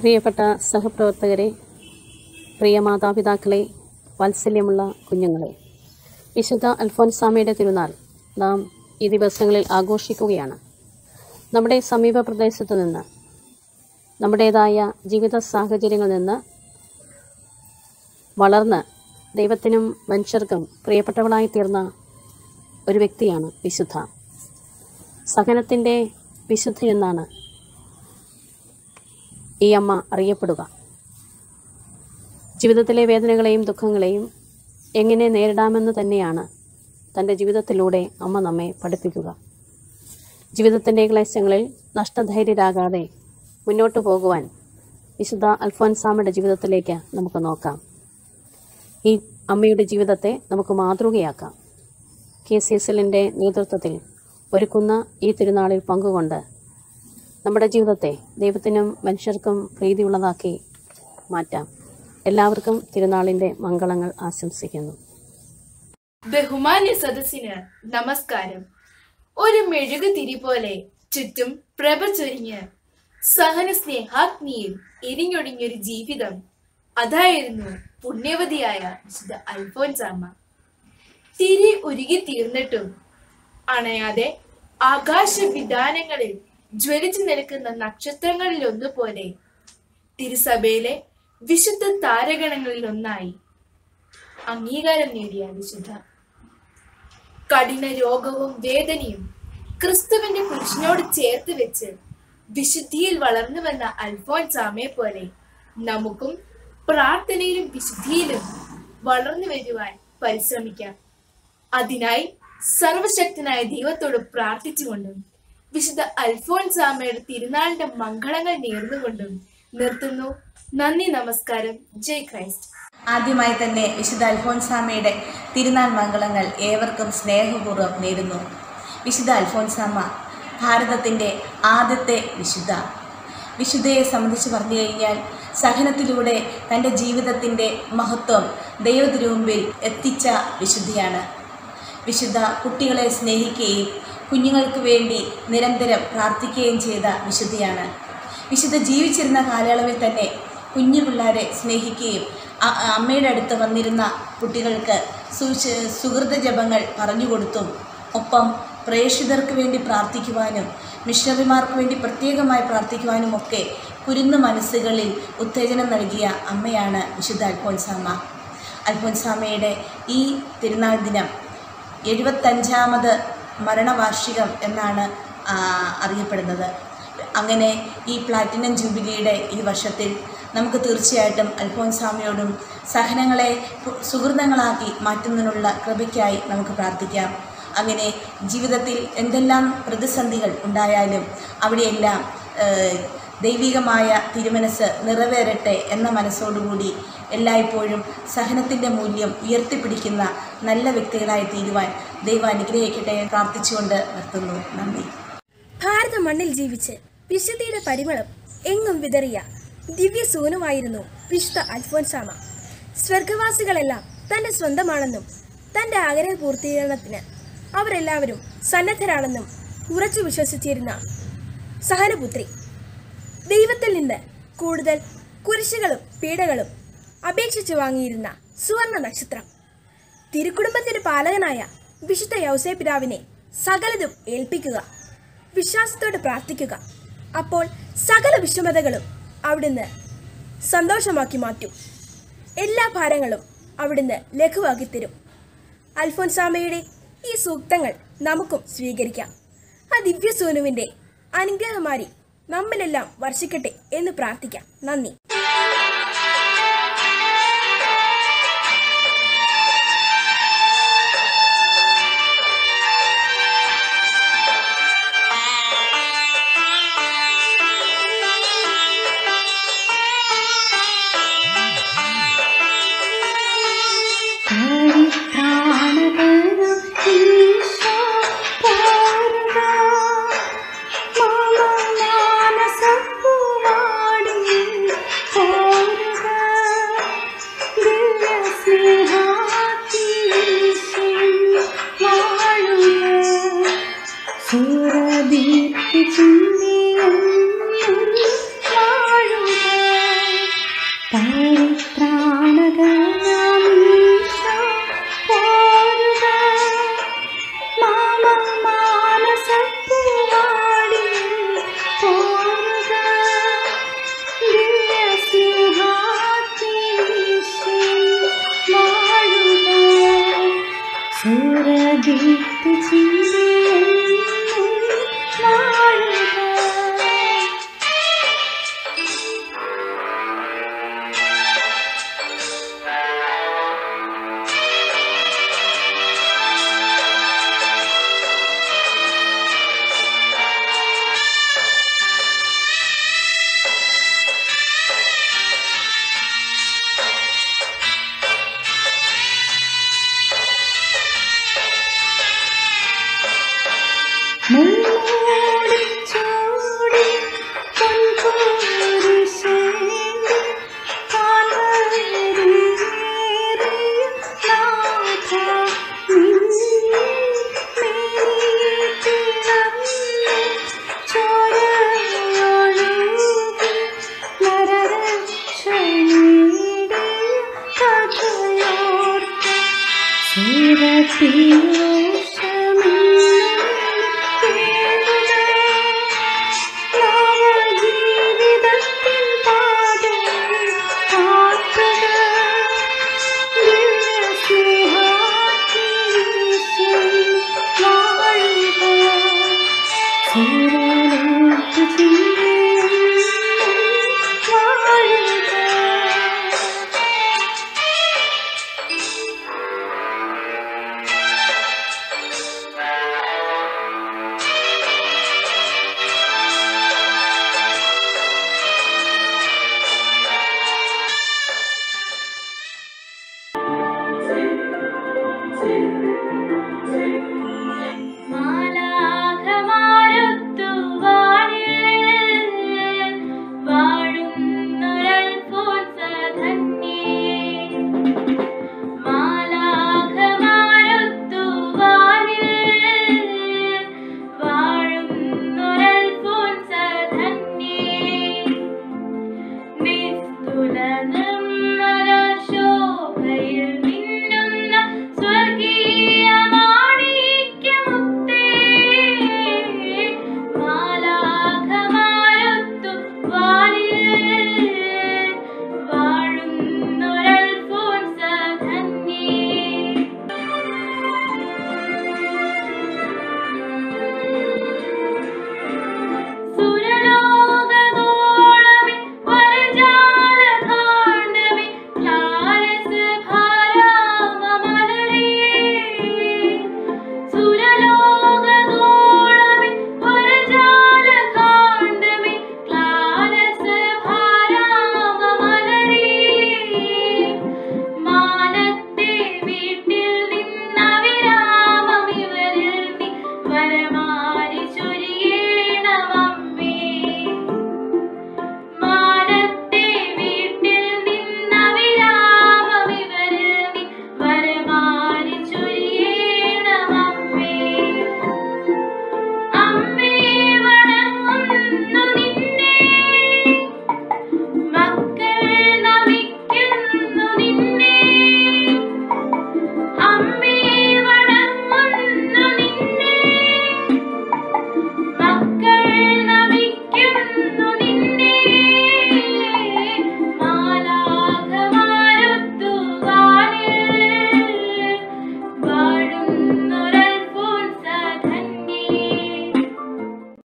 പ്രിയപ്പെട്ട സഹപ്രവർത്തകരെ പ്രിയ മാതാപിതാക്കളെ വാത്സല്യമുള്ള കുഞ്ഞുങ്ങളെ വിശുദ്ധ അൽഫോൻസാമയുടെ തിരുനാൾ നാം ഈ ദിവസങ്ങളിൽ ആഘോഷിക്കുകയാണ് നമ്മുടെ സമീപ പ്രദേശത്ത് നിന്ന് നമ്മുടേതായ ജീവിത സാഹചര്യങ്ങളിൽ നിന്ന് വളർന്ന് ദൈവത്തിനും മനുഷ്യർക്കും പ്രിയപ്പെട്ടവളായി തീർന്ന ഒരു വ്യക്തിയാണ് വിശുദ്ധ സഹനത്തിൻ്റെ വിശുദ്ധ എന്നാണ് ഈ അമ്മ അറിയപ്പെടുക ജീവിതത്തിലെ വേദനകളെയും ദുഃഖങ്ങളെയും എങ്ങനെ നേരിടാമെന്ന് തന്നെയാണ് തൻ്റെ ജീവിതത്തിലൂടെ അമ്മ നമ്മെ പഠിപ്പിക്കുക ജീവിതത്തിൻ്റെ ക്ലേശങ്ങളിൽ നഷ്ടധൈര്യരാകാതെ മുന്നോട്ട് പോകുവാൻ വിശുദ്ധ അൽഫോൻസാമയുടെ ജീവിതത്തിലേക്ക് നമുക്ക് നോക്കാം ഈ അമ്മയുടെ ജീവിതത്തെ നമുക്ക് മാതൃകയാക്കാം കെ സി എസ് എല്ലിൻ്റെ നേതൃത്വത്തിൽ ഒരുക്കുന്ന ഈ തിരുനാളിൽ പങ്കുകൊണ്ട് നമ്മുടെ ജീവിതത്തെ ദൈവത്തിനും മനുഷ്യർക്കും പ്രീതിയുള്ളതാക്കി മാറ്റാം എല്ലാവർക്കും തിരുനാളിൻ്റെ മംഗളങ്ങൾ ആശംസിക്കുന്നു ബഹുമാന്യ സദസ്സിന് നമസ്കാരം ഒരു മെഴുകുതിരി പോലെ ചുറ്റും പ്രഭ ചൊരിഞ്ഞ് സഹന സ്നേഹാഗ്നിയിൽ എരിഞ്ഞൊടിഞ്ഞൊരു ജീവിതം അതായിരുന്നു പുണ്യവതിയായ വിശുദ്ധ അൽഫോൻസാമ്മ തിരി ഉരുകി തീർന്നിട്ടും അണയാതെ ആകാശ വിധാനങ്ങളിൽ ജ്വലിച്ചു നിൽക്കുന്ന നക്ഷത്രങ്ങളിൽ ഒന്നുപോലെ തിരുസഭയിലെ വിശുദ്ധ താരഗണങ്ങളിൽ ഒന്നായി അംഗീകാരം നേടിയ വിശുദ്ധ കഠിന രോഗവും വേദനയും ക്രിസ്തുവിന്റെ കുരിശിനോട് ചേർത്ത് വെച്ച് വിശുദ്ധിയിൽ വളർന്നു വന്ന അൽഫോൻസാമയെ പോലെ നമുക്കും പ്രാർത്ഥനയിലും വിശുദ്ധിയിലും വളർന്നു വരുവാൻ പരിശ്രമിക്കാം അതിനായി സർവശക്തനായ ദൈവത്തോട് പ്രാർത്ഥിച്ചുകൊണ്ടും വിശുദ്ധ അൽഫോൻസാമയുടെ തിരുനാളിന്റെ മംഗളങ്ങൾ നേർന്നുകൊണ്ടും നിർത്തുന്നു നന്ദി നമസ്കാരം ജയ് ക്രൈസ്റ്റ് ആദ്യമായി തന്നെ വിശുദ്ധ അൽഫോൻസാമയുടെ തിരുനാൾ മംഗളങ്ങൾ ഏവർക്കും സ്നേഹപൂർവ്വം നേരുന്നു വിശുദ്ധ അൽഫോൻസാമ ഭാരതത്തിൻ്റെ ആദ്യത്തെ വിശുദ്ധ വിശുദ്ധയെ സംബന്ധിച്ച് പറഞ്ഞു കഴിഞ്ഞാൽ സഹനത്തിലൂടെ തൻ്റെ ജീവിതത്തിൻ്റെ മഹത്വം ദൈവത്തിരുമുമ്പിൽ എത്തിച്ച വിശുദ്ധിയാണ് വിശുദ്ധ കുട്ടികളെ സ്നേഹിക്കുകയും കുഞ്ഞുങ്ങൾക്ക് വേണ്ടി നിരന്തരം പ്രാർത്ഥിക്കുകയും ചെയ്ത വിശുദ്ധിയാണ് വിശുദ്ധ ജീവിച്ചിരുന്ന കാലയളവിൽ തന്നെ കുഞ്ഞു പിള്ളേരെ സ്നേഹിക്കുകയും അ- അമ്മയുടെ അടുത്ത് വന്നിരുന്ന കുട്ടികൾക്ക് സുശ സുഹൃത ജപങ്ങൾ പറഞ്ഞുകൊടുത്തും ഒപ്പം പ്രേക്ഷിതർക്ക് വേണ്ടി പ്രാർത്ഥിക്കുവാനും മിഷണറിമാർക്ക് വേണ്ടി പ്രത്യേകമായി പ്രാർത്ഥിക്കുവാനും ഒക്കെ കുരുന്നു മനസ്സുകളിൽ ഉത്തേജനം നൽകിയ അമ്മയാണ് വിശുദ്ധ അൽഫോൻസാമ്മ അൽഫോൻസാമ്മയുടെ ഈ തിരുനാൾ ദിനം എഴുപത്തഞ്ചാമത് മരണവാർഷികം എന്നാണ് ആ, അറിയപ്പെടുന്നത് അങ്ങനെ ഈ പ്ലാറ്റിനം ജൂബിലിയുടെ ഈ വർഷത്തിൽ നമുക്ക് തീർച്ചയായിട്ടും അൽഫോൻസാമയോടും സഹനങ്ങളെ പു- സുഹൃതങ്ങളാക്കി മാറ്റുന്നതിനുള്ള കൃപയ്ക്കായി നമുക്ക് പ്രാർത്ഥിക്കാം അങ്ങനെ ജീവിതത്തിൽ എന്തെല്ലാം പ്രതിസന്ധികൾ ഉണ്ടായാലും അവിടെയെല്ലാം ഏഹ്, ദൈവികമായ തിരുമനസ് നിറവേറട്ടെ എന്ന മനസ്സോടുകൂടി എല്ലായ്പ്പോഴും സഹനത്തിൻ്റെ മൂല്യം ഉയർത്തിപ്പിടിക്കുന്ന നല്ല വ്യക്തികളായി തീരുവാൻ ദൈവം അനുഗ്രഹിക്കട്ടെ എന്ന് പ്രാർത്ഥിച്ചുകൊണ്ട് നിർത്തുന്നു നന്ദി ഭാരത മണ്ണിൽ ജീവിച്ച് വിശുദ്ധിയുടെ പരിമളം എങ്ങും വിതറിയ ദിവ്യ സൂനുമായിരുന്നു വിശുദ്ധ അൽഫോൻസാമ സ്വർഗവാസികളെല്ലാം തന്റെ സ്വന്തമാണെന്നും തന്റെ ആഗ്രഹ പൂർത്തീകരണത്തിന് അവരെല്ലാവരും സന്നദ്ധരാണെന്നും ഉറച്ചു വിശ്വസിച്ചിരുന്ന സഹനപുത്രി ദൈവത്തിൽ നിന്ന് കൂടുതൽ കുരിശുകളും പീഡകളും അപേക്ഷിച്ചു വാങ്ങിയിരുന്ന സുവർണ നക്ഷത്രം തിരുക്കുടുംബത്തിന്റെ പാലകനായ വിശുദ്ധ യൗസേ പിതാവിനെ സകലതും ഏൽപ്പിക്കുക വിശ്വാസത്തോടെ പ്രാർത്ഥിക്കുക അപ്പോൾ സകല വിഷമതകളും അവിടുന്ന് സന്തോഷമാക്കി മാറ്റും എല്ലാ ഭാരങ്ങളും അവിടുന്ന് ലഘുവാക്കി തരും അൽഫോൻസാമയുടെ ഈ സൂക്തങ്ങൾ നമുക്കും സ്വീകരിക്കാം ആ ദിവ്യസൂനുവിന്റെ അനുഗ്രഹമാരി നമ്മിലെല്ലാം വർഷിക്കട്ടെ എന്ന് പ്രാർത്ഥിക്കാം നന്ദി സൂരദീപ്തി ചിന്തിയും വാഴുക നിത്യജീവിയെന്നും വാഴുക മെല്ലെ